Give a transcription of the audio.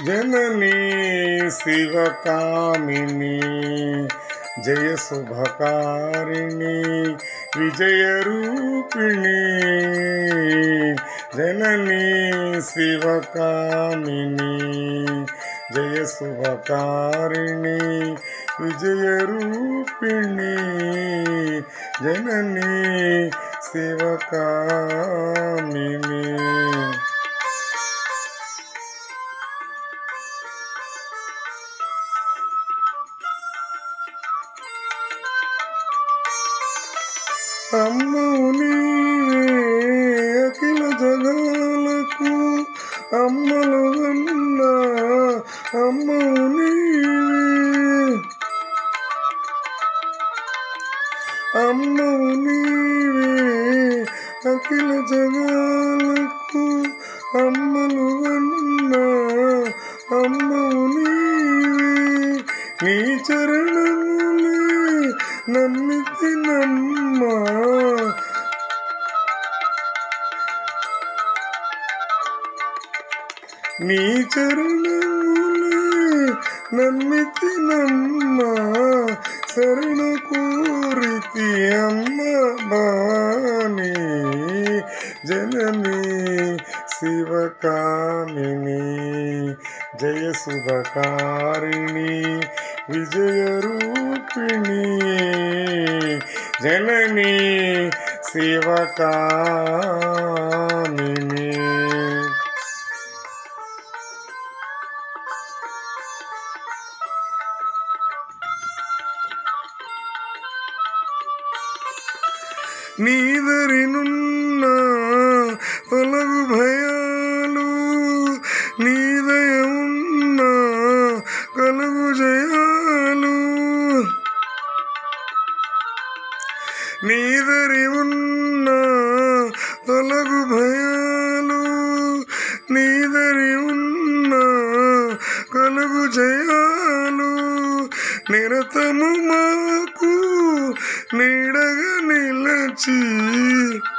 జననీ శివకామిని జయ శుభకారిణి విజయ రూపిణి జననీ శివకామిని జయ శుభకారిణి విజయ రూపిణి జననీ శివకామిని అమ్మవు నీవే అఖిల జగాలకు అమ్మలు అన్నా అమ్మవు నీవే అమ్మవు నీవే అఖిల జగాలకు అమ్మలు అన్నా అమ్మవు నీవే నీ చరణములే నమ్మితి నమ్మా నీ చరణములే నమ్మితి నమ్మా శరణ కోరితి అమ్మ బాని జనని శివకామిని జయ శుభకారిణి విజయ రూపిణి జనని శివకామిని నీదరినున్న తొలగు భయాలు నీదయ ఉన్న కలుగు జయాలు నీదరి ఉన్న తొలగు భయాలు నీదరి ఉన్న కలుగు జయాలు నిరతము మాకు నీడగా నిలచి